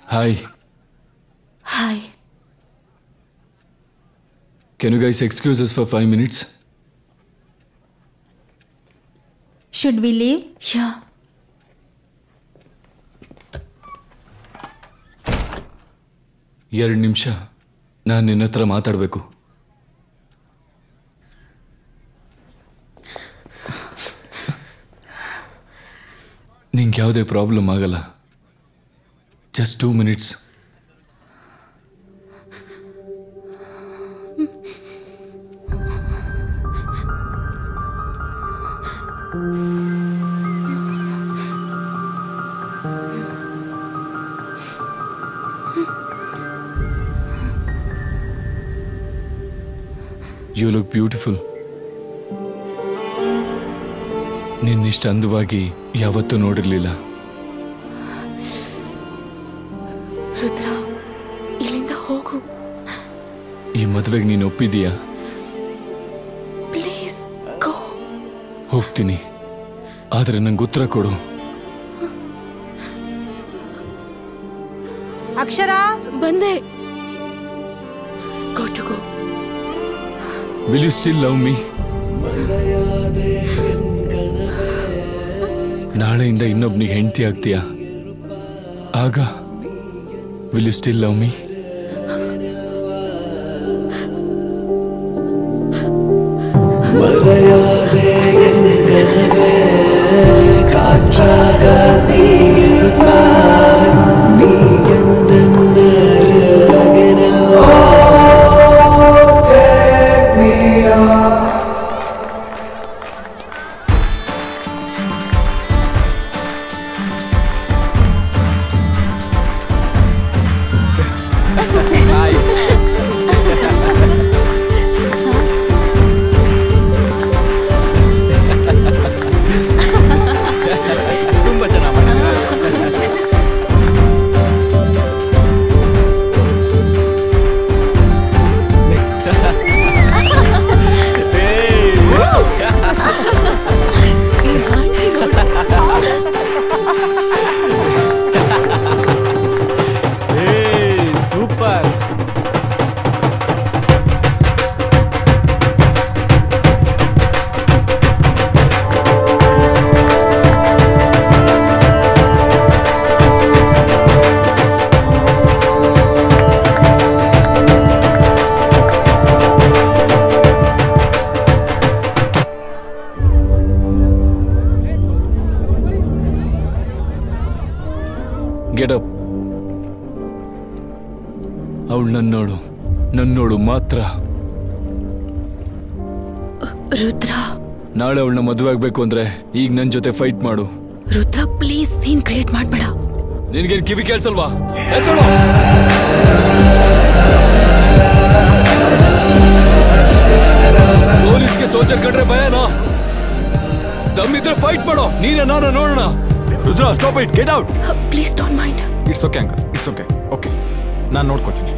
Hi hi can you guys excuse us for five minutes should we leave yeah ಎರಡು ನಿಮಿಷ ನಾನು ನಿನ್ನ ಹತ್ರ ಮಾತಾಡಬೇಕು ನಿಂಗೆ ಯಾವುದೇ ಪ್ರಾಬ್ಲಮ್ ಆಗಲ್ಲ just two minutes you look beautiful ನಿನ್ನಿಷ್ಟು ಅಂದವಾಗಿ ಯಾವತ್ತೂ ನೋಡಿರ್ಲಿಲ್ಲ ರುದ್ರ ಇಲ್ಲಿಂದ ಹೋಗು ಈ ಮದುವೆಗೆ ನೀನು ಒಪ್ಪಿದೀಯಾ ಪ್ಲೀಸ್ ಗೋ ಹೋಗ್ತೀನಿ ಆದರೆ ನಂಗೆ ಉತ್ತರ ಕೊಡು ಅಕ್ಷರ ಬಂದೆ go to go will you still love me ನಾಳೆಯಿಂದ ಇನ್ನೊಬ್ನಿಗೆ ಹೆಂಡತಿ ಆಗ್ತೀಯಾ ಆಗ will you still love me மறையாதே என் கனவே காற்றாக நீ இருப்பாய் நீ எந்த அருகினில் வா. Take me on. ತುಂಬಾ ಚೆನ್ನಾಗಿ ಮಾಡಿದ್ದೀರಾ ಸೂಪರ್ ಗೆಟ್ ಅಪ್ ಅವಳು ನನ್ನೋಳು ನನ್ನೋಳು ಮಾತ್ರ ರುದ್ರ ನಾಳೆ ಅವಳನ್ನ ಮದುವೆ ಆಗ್ಬೇಕು ಅಂದ್ರೆ ಈಗ ನನ್ನ ಜೊತೆ ಫೈಟ್ ಮಾಡು ರುದ್ರ ಪ್ಲೀಸ್ ಸೀನ್ ಕ್ರಿಯೇಟ್ ಮಾಡ್ಬೇಡ ನಿನ್ಗೇನ್ ಕಿವಿ ಕೇಳ್ಸಲ್ವಾ ಎತ್ತೋಳು ಪೊಲೀಸ್ಗೆ ಸೋಲ್ಜರ್ ಕಂಡ್ರೆ ಭಯನಾ ದಮ್ಮಿದ್ರೆ ಫೈಟ್ ಮಾಡೋ ನೀನೇ ನಾನು ನೋಡೋಣ Rudra stop it get out please don't mind it's okay uncle it's okay okay ನಾನು ನೋಡ್ಕೋತೀನಿ